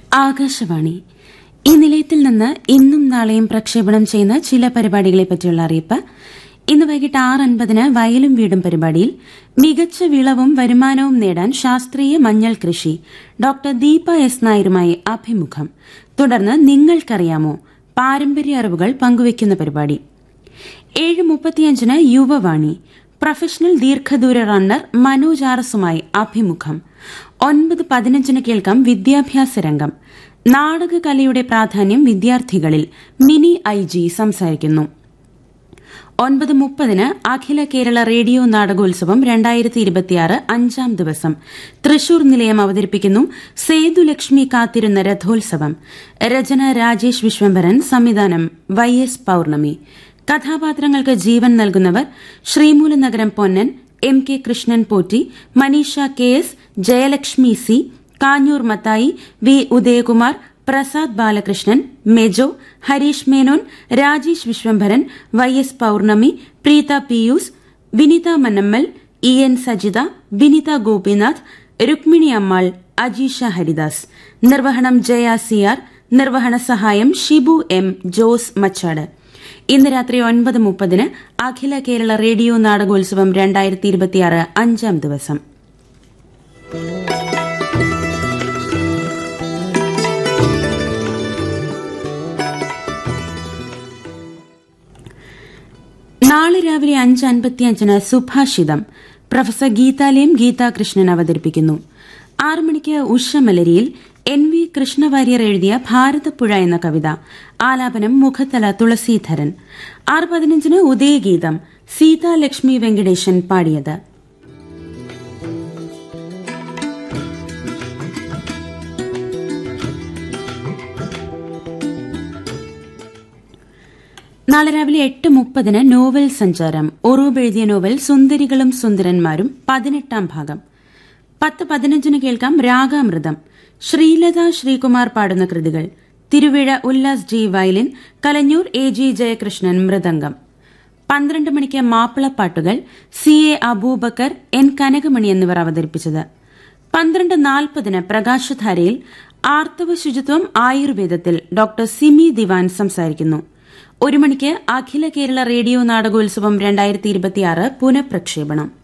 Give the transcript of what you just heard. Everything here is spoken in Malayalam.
ആകാശവാണി ഈ നിലയത്തിൽ നിന്ന് ഇന്നും നാളെയും പ്രക്ഷേപണം ചെയ്യുന്ന ചില പരിപാടികളെ പറ്റിയുള്ള അറിയിപ്പ് ഇന്ന് വൈകിട്ട് ആറ് അൻപതിന് വയലും വീടും പരിപാടിയിൽ മികച്ച വിളവും വരുമാനവും നേടാൻ ശാസ്ത്രീയ മഞ്ഞൾ കൃഷി ഡോക്ടർ ദീപ എസ് നായരുമായി അഭിമുഖം തുടർന്ന് നിങ്ങൾക്കറിയാമോ പാരമ്പര്യ അറിവുകൾ പങ്കുവയ്ക്കുന്ന പരിപാടി ഏഴ് മുപ്പത്തിയഞ്ചിന് യുവവാണി പ്രൊഫഷണൽ ദീർഘദൂര റണ്ണർ മനോജ് ആറസുമായി അഭിമുഖം ഒൻപത് പതിനഞ്ചിന് കേൾക്കാം വിദ്യാഭ്യാസ രംഗം നാടകകലയുടെ പ്രാധാന്യം വിദ്യാർത്ഥികളിൽ മിനി ഐ ജി സംസാരിക്കുന്നു ഒൻപത് മുപ്പതിന് അഖില കേരള റേഡിയോ നാടകോത്സവം രണ്ടായിരത്തി ഇരുപത്തിയാറ് അഞ്ചാം ദിവസം തൃശൂർ നിലയം അവതരിപ്പിക്കുന്നു സേതുലക്ഷ്മി കാത്തിരുന്ന രഥോത്സവം രചന രാജേഷ് വിശ്വംഭരൻ സംവിധാനം വൈ എസ് പൌർണമി കഥാപാത്രങ്ങൾക്ക് ജീവൻ നൽകുന്നവർ Sreemoolanagaram Ponnan M K Krishnan Potti Maneesha K S Jayalakshmi C Kanjoor Mathai V Udayakumar Prasad Balakrishnan Mejo Harish Menon Rajesh Viswambharan Y S Pournami Preetha Pius Vinitha Mannammal E N Sajitha Vinitha Gopinath Rukmini Ammal Ajeesha Haridas നിർവഹണം ജയ സിയാർ നിർവഹണ സഹായം ഷിബു എം ജോസ് മച്ചാട് ഇന്ന് രാത്രി ഒൻപത് മുപ്പതിന് അഖില കേരള റേഡിയോ നാടകോത്സവം രണ്ടായിരത്തി ഇരുപത്തിയാറ് അഞ്ചാം ദിവസം നാളെ രാവിലെ അഞ്ച് അൻപത്തിയഞ്ചിന് സുഭാഷിതം പ്രൊഫസർ ഗീതാലയം ഗീതാകൃഷ്ണൻ അവതരിപ്പിക്കുന്നു ആറു മണിക്ക് ഉഷമലരിയിൽ എൻ വി കൃഷ്ണവാര്യർ എഴുതിയ ഭാരതപ്പുഴ എന്ന കവിത ആലാപനം മുഖത്തല തുളസീധരൻ ആറ് പതിനഞ്ചിന് ഉദയഗീതം സീതാലക്ഷ്മി വെങ്കടേശൻ പാടിയത് നാളെ രാവിലെ എട്ട് മുപ്പതിന് നോവൽ സഞ്ചാരം ഒറൂബ് എഴുതിയ നോവൽ സുന്ദരികളും സുന്ദരന്മാരും പതിനെട്ടാം ഭാഗം പത്ത് പതിനഞ്ചിന് കേൾക്കാം രാഗാമൃതം ശ്രീലത ശ്രീകുമാർ പാടുന്ന കൃതികൾ Thiruvizha Ullas G violin Kalanjoor A G Jayakrishnan mridangam പന്ത്രണ്ട് മണിക്ക് മാപ്പിളപ്പാട്ടുകൾ C A Abubakar N Kanakamani എന്നിവർ അവതരിപ്പിച്ചത് പന്ത്രണ്ട് നാൽപ്പതിന് പ്രകാശധാരയിൽ ആർത്തവ ശുചിത്വം ആയുർവേദത്തിൽ ഡോക്ടർ സിമി ദിവാൻ സംസാരിക്കുന്നു ഒരു മണിക്ക് അഖില കേരള റേഡിയോ നാടകോത്സവം രണ്ടായിരത്തി ഇരുപത്തിയാറ് പുനഃപ്രക്ഷേപണം